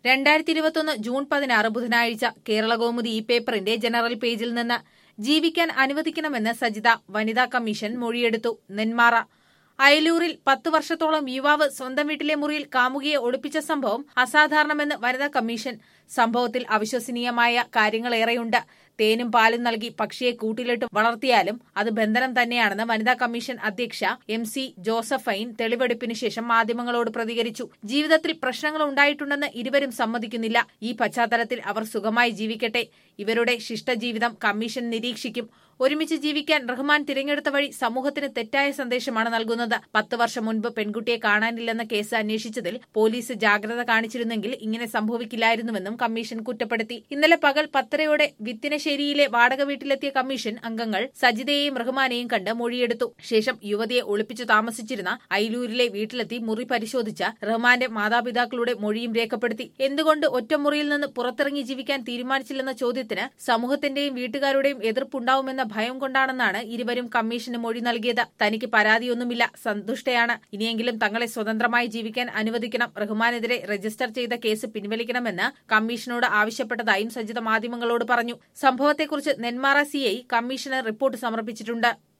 രണ്ടായിരത്തി ഇരുപത്തൊന്ന് ജൂൺ പതിനാറ് ബുധനാഴ്ച കേരളകൗമുദി ഈ പേപ്പറിന്റെ ജനറൽ പേജിൽ നിന്ന് ജീവിക്കാൻ അനുവദിക്കണമെന്ന് സജിത വനിതാ കമ്മീഷൻ മൊഴിയെടുത്തു നെന്മാറ അയലൂരിൽ പത്ത് വർഷത്തോളം യുവാവ് സ്വന്തം വീട്ടിലെ മുറിയിൽ കാമുകിയെ ഒളിപ്പിച്ച സംഭവം അസാധാരണമെന്ന് വനിതാ കമ്മീഷൻ സംഭവത്തിൽ അവിശ്വസനീയമായ കാര്യങ്ങളേറെയുണ്ട് തേനും പാലും നൽകി പക്ഷിയെ കൂട്ടിലിട്ട് വളർത്തിയാലും അത് ബന്ധനം തന്നെയാണെന്ന് വനിതാ കമ്മീഷൻ അധ്യക്ഷ എം സി ജോസഫൈൻ തെളിവെടുപ്പിന് ശേഷം മാധ്യമങ്ങളോട് പ്രതികരിച്ചു ജീവിതത്തിൽ പ്രശ്നങ്ങൾ ഉണ്ടായിട്ടുണ്ടെന്ന് ഇരുവരും സമ്മതിക്കുന്നില്ല ഈ പശ്ചാത്തലത്തിൽ അവർ സുഖമായി ജീവിക്കട്ടെ ഇവരുടെ ശിഷ്ടജീവിതം കമ്മീഷൻ നിരീക്ഷിക്കും ഒരുമിച്ച് ജീവിക്കാൻ റഹ്മാൻ തിരഞ്ഞെടുത്ത വഴി സമൂഹത്തിന് തെറ്റായ സന്ദേശമാണ് നൽകുന്നത് പത്ത് വർഷം മുൻപ് പെൺകുട്ടിയെ കാണാനില്ലെന്ന കേസ് അന്വേഷിച്ചതിൽ പോലീസ് ജാഗ്രത കാണിച്ചിരുന്നെങ്കിൽ ഇങ്ങനെ സംഭവിക്കില്ലായിരുന്നുവെന്നും കമ്മീഷൻ കുറ്റപ്പെടുത്തി ഇന്നലെ പകൽ പത്തരയോടെ വിത്തിനശ്ശേരിയിലെ വാടക വീട്ടിലെത്തിയ കമ്മീഷൻ അംഗങ്ങൾ സജിതയെയും റഹ്മാനെയും കണ്ട് മൊഴിയെടുത്തു ശേഷം യുവതിയെ ഒളിപ്പിച്ചു താമസിച്ചിരുന്ന ഐലൂരിലെ വീട്ടിലെത്തി മുറി പരിശോധിച്ച റഹ്മാന്റെ മാതാപിതാക്കളുടെ മൊഴിയും രേഖപ്പെടുത്തി എന്തുകൊണ്ട് ഒറ്റമുറിയിൽ നിന്ന് പുറത്തിറങ്ങി ജീവിക്കാൻ തീരുമാനിച്ചില്ലെന്ന ചോദ്യത്തിന് സമൂഹത്തിന്റെയും വീട്ടുകാരുടെയും എതിർപ്പുണ്ടാവുമെന്ന ഭയം കൊണ്ടാണെന്നാണ് ഇരുവരും കമ്മീഷന് മൊഴി നൽകിയത് തനിക്ക് പരാതിയൊന്നുമില്ല സന്തുഷ്ടയാണ് ഇനിയെങ്കിലും തങ്ങളെ സ്വതന്ത്രമായി ജീവിക്കാൻ അനുവദിക്കണം റഹ്മാനെതിരെ രജിസ്റ്റർ ചെയ്ത കേസ് പിൻവലിക്കണമെന്ന് കമ്മീഷനോട് ആവശ്യപ്പെട്ടതായും സജിത മാധ്യമങ്ങളോട് പറഞ്ഞു സംഭവത്തെക്കുറിച്ച് നെന്മാറ സിഐ കമ്മീഷന് റിപ്പോർട്ട് സമർപ്പിച്ചിട്ടുണ്ട്